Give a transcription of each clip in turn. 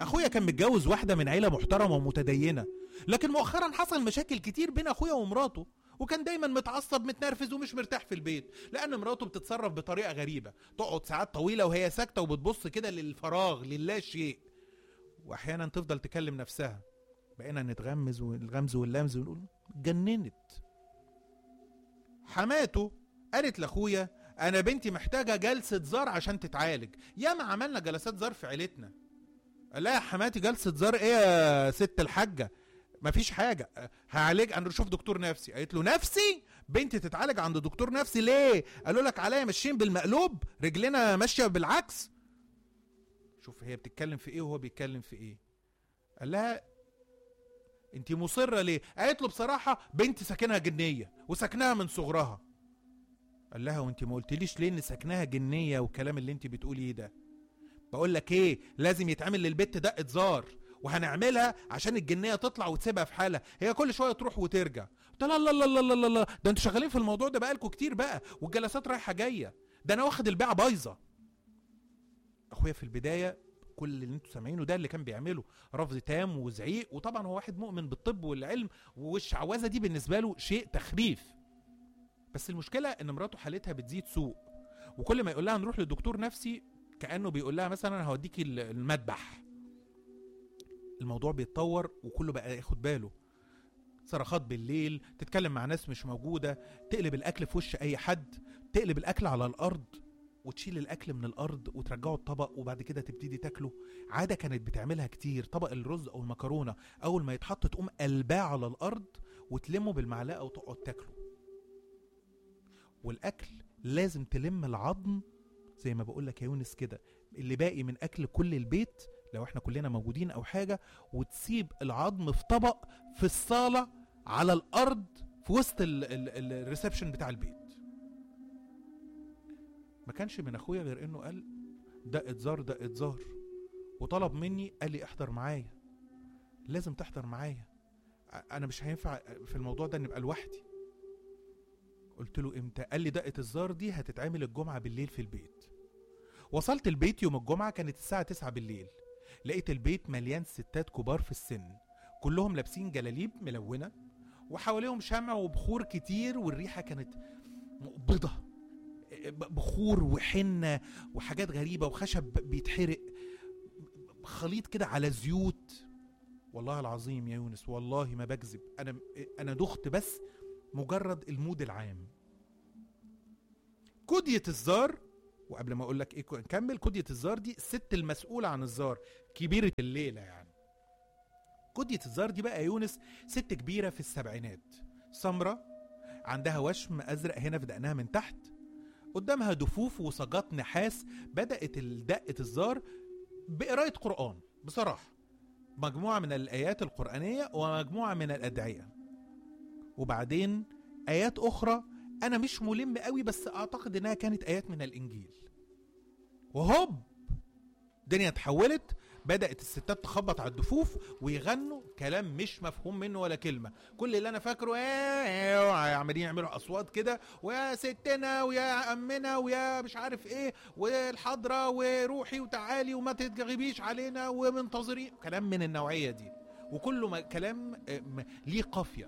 اخويا كان متجوز واحده من عيله محترمه ومتدينه لكن مؤخرا حصل مشاكل كتير بين اخويا ومراته وكان دايما متعصب متنرفز ومش مرتاح في البيت لان مراته بتتصرف بطريقه غريبه تقعد ساعات طويله وهي ساكته وبتبص كده للفراغ للا شيء واحيانا تفضل تكلم نفسها بقينا نتغمز والغمز واللمز ونقول جننت حماته قالت لاخويا انا بنتي محتاجه جلسه زار عشان تتعالج ياما عملنا جلسات زار في عيلتنا قال لها يا حماتي جلسه زار ايه يا ست الحاجه مفيش حاجه هعالج انا اشوف دكتور نفسي قالت له نفسي بنتي تتعالج عند دكتور نفسي ليه قالوا لك عليا ماشيين بالمقلوب رجلنا ماشيه بالعكس شوف هي بتتكلم في ايه وهو بيتكلم في ايه قال لها انت مصره ليه قالت له بصراحه بنتي ساكنها جنيه وساكنها من صغرها قال لها وانت ما قلتليش ليه ان ساكنها جنيه والكلام اللي انت بتقوليه ده بقول لك ايه لازم يتعمل للبت دقه زار وهنعملها عشان الجنيه تطلع وتسيبها في حالها هي كل شويه تروح وترجع قلت لها لا لا لا لا لا لا ده انتوا شغالين في الموضوع ده بقالكم كتير بقى والجلسات رايحه جايه ده انا واخد البيعه بايظه اخويا في البدايه كل اللي انتوا سامعينه ده اللي كان بيعمله رفض تام وزعيق وطبعا هو واحد مؤمن بالطب والعلم والشعوذه دي بالنسبه له شيء تخريف بس المشكله ان مراته حالتها بتزيد سوء وكل ما يقول لها نروح لدكتور نفسي كانه بيقول لها مثلا انا هوديكي المذبح الموضوع بيتطور وكله بقى ياخد باله صرخات بالليل تتكلم مع ناس مش موجودة تقلب الأكل في وش أي حد تقلب الأكل على الأرض وتشيل الأكل من الأرض وترجعه الطبق وبعد كده تبتدي تاكله عادة كانت بتعملها كتير طبق الرز أو المكرونة أول ما يتحط تقوم قلباه على الأرض وتلمه بالمعلقة وتقعد تاكله والأكل لازم تلم العظم زي ما بقول لك يا يونس كده اللي باقي من أكل كل البيت لو احنا كلنا موجودين او حاجه وتسيب العظم في طبق في الصاله على الارض في وسط الريسبشن بتاع البيت ما كانش من اخويا غير انه قال دقة زار دقة زار وطلب مني قال لي احضر معايا لازم تحضر معايا انا مش هينفع في الموضوع ده نبقى لوحدي قلت له امتى قال لي دقة الزار دي هتتعمل الجمعة بالليل في البيت وصلت البيت يوم الجمعة كانت الساعة 9 بالليل لقيت البيت مليان ستات كبار في السن كلهم لابسين جلاليب ملونة وحواليهم شمع وبخور كتير والريحة كانت مقبضة بخور وحنة وحاجات غريبة وخشب بيتحرق خليط كده على زيوت والله العظيم يا يونس والله ما بكذب انا انا دخت بس مجرد المود العام كدية الزار وقبل ما اقول لك ايه نكمل كدية الزار دي الست المسؤولة عن الزار كبيرة الليلة يعني كدية الزار دي بقى يونس ست كبيرة في السبعينات سمرة عندها وشم ازرق هنا في دقنها من تحت قدامها دفوف وصاجات نحاس بدأت دقة الزار بقراية قرآن بصراحة مجموعة من الآيات القرآنية ومجموعة من الأدعية وبعدين آيات أخرى أنا مش ملم قوي بس أعتقد إنها كانت آيات من الإنجيل وهوب الدنيا اتحولت بدأت الستات تخبط على الدفوف ويغنوا كلام مش مفهوم منه ولا كلمة كل اللي أنا فاكره ايه عمالين يعملوا أصوات كده ويا ستنا ويا أمنا ويا مش عارف إيه والحضرة وروحي وتعالي وما تتغيبيش علينا ومنتظرين كلام من النوعية دي وكله كلام ليه قافية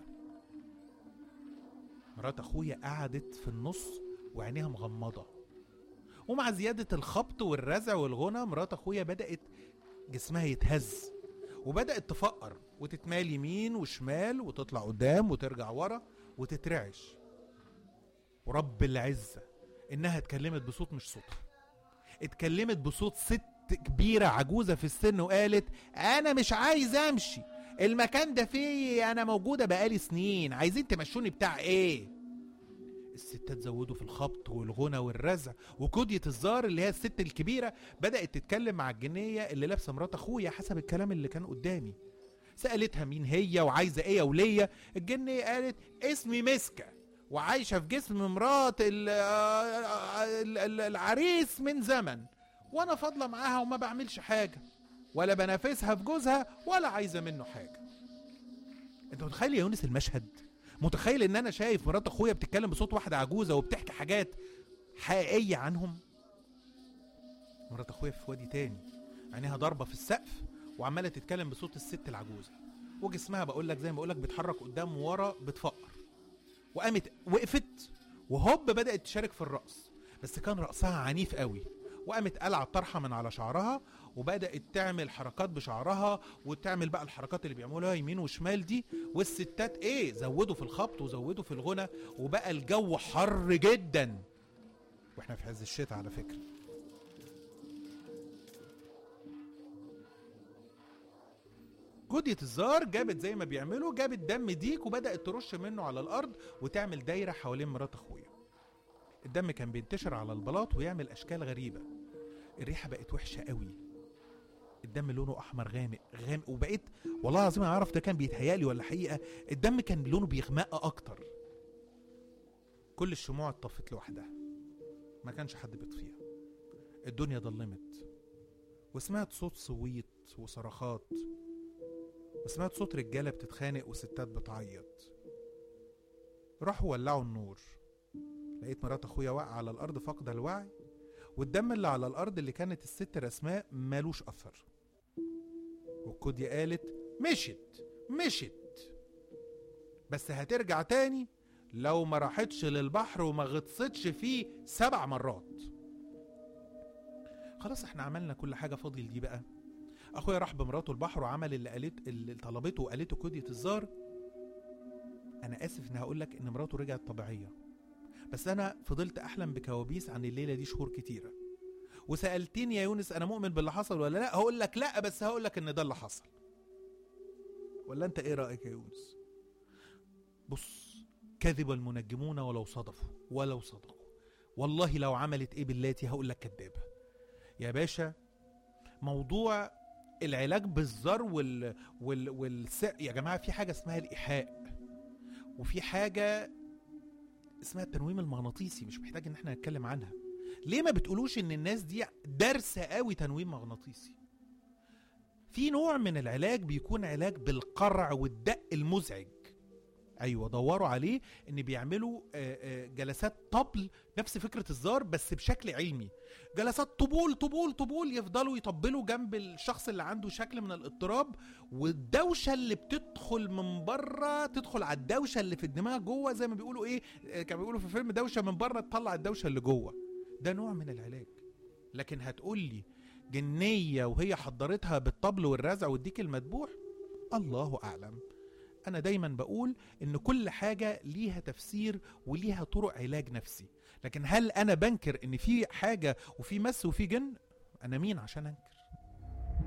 مرات أخويا قعدت في النص وعينيها مغمضة ومع زيادة الخبط والرزع والغنى مرات أخويا بدأت جسمها يتهز وبدأت تفقر وتتمال يمين وشمال وتطلع قدام وترجع ورا وتترعش ورب العزة إنها اتكلمت بصوت مش صوتها اتكلمت بصوت ست كبيرة عجوزة في السن وقالت أنا مش عايز أمشي المكان ده فيه أنا موجودة بقالي سنين عايزين تمشوني بتاع إيه الستات زودوا في الخبط والغنى والرزع وكودية الزار اللي هي الست الكبيرة بدأت تتكلم مع الجنية اللي لابسة مرات أخويا حسب الكلام اللي كان قدامي سألتها مين هي وعايزة ايه يا ولية الجنية قالت اسمي مسكة وعايشة في جسم مرات العريس من زمن وانا فاضلة معاها وما بعملش حاجة ولا بنافسها في جوزها ولا عايزة منه حاجة انت متخيل يا يونس المشهد متخيل ان انا شايف مرات اخويا بتتكلم بصوت واحده عجوزه وبتحكي حاجات حقيقيه عنهم مرات اخويا في وادي تاني عينيها ضاربه في السقف وعماله تتكلم بصوت الست العجوزه وجسمها بقول لك زي ما بقول لك بيتحرك قدام وورا بتفقر وقامت وقفت وهوب بدات تشارك في الرقص بس كان رقصها عنيف قوي وقامت قلع الطرحه من على شعرها وبدات تعمل حركات بشعرها وتعمل بقى الحركات اللي بيعملوها يمين وشمال دي والستات ايه زودوا في الخبط وزودوا في الغنى وبقى الجو حر جدا واحنا في عز الشتاء على فكره جودية الزار جابت زي ما بيعملوا جابت دم ديك وبدأت ترش منه على الأرض وتعمل دايرة حوالين مرات أخويا الدم كان بينتشر على البلاط ويعمل أشكال غريبة الريحة بقت وحشة قوي الدم لونه أحمر غامق غامق وبقيت والله العظيم أعرف ده كان بيتهيألي ولا حقيقة الدم كان لونه بيغمق أكتر كل الشموع اتطفت لوحدها ما كانش حد بيطفيها الدنيا ضلمت وسمعت صوت صويت وصرخات وسمعت صوت رجالة بتتخانق وستات بتعيط راحوا ولعوا النور لقيت مرات اخويا واقعة على الارض فاقدة الوعي والدم اللي على الارض اللي كانت الست رسماه مالوش اثر والكودية قالت مشت مشت بس هترجع تاني لو ما راحتش للبحر وما غطستش فيه سبع مرات خلاص احنا عملنا كل حاجة فاضل دي بقى اخويا راح بمراته البحر وعمل اللي قالت اللي طلبته وقالته كودية الزار انا اسف اني هقول لك ان مراته رجعت طبيعيه بس انا فضلت احلم بكوابيس عن الليله دي شهور كتيره وسالتني يا يونس انا مؤمن باللي حصل ولا لا هقول لك لا بس هقول لك ان ده اللي حصل ولا انت ايه رايك يا يونس بص كذب المنجمون ولو صدفوا ولو صدقوا والله لو عملت ايه باللاتي هقول لك كدابه يا باشا موضوع العلاج بالزر وال وال والس... يا جماعه في حاجه اسمها الايحاء وفي حاجه اسمها التنويم المغناطيسي مش محتاج ان احنا نتكلم عنها ليه ما بتقولوش ان الناس دي دارسه قوي تنويم مغناطيسي في نوع من العلاج بيكون علاج بالقرع والدق المزعج ايوه دوروا عليه ان بيعملوا آه، آه، جلسات طبل نفس فكره الزار بس بشكل علمي جلسات طبول طبول طبول يفضلوا يطبلوا جنب الشخص اللي عنده شكل من الاضطراب والدوشه اللي بتدخل من بره تدخل على الدوشه اللي في الدماغ جوه زي ما بيقولوا ايه آه، كانوا بيقولوا في فيلم دوشه من بره تطلع الدوشه اللي جوه ده نوع من العلاج لكن هتقول لي جنيه وهي حضرتها بالطبل والرزع والديك المذبوح الله اعلم انا دايما بقول ان كل حاجه ليها تفسير وليها طرق علاج نفسي لكن هل انا بنكر ان في حاجه وفي مس وفي جن انا مين عشان انكر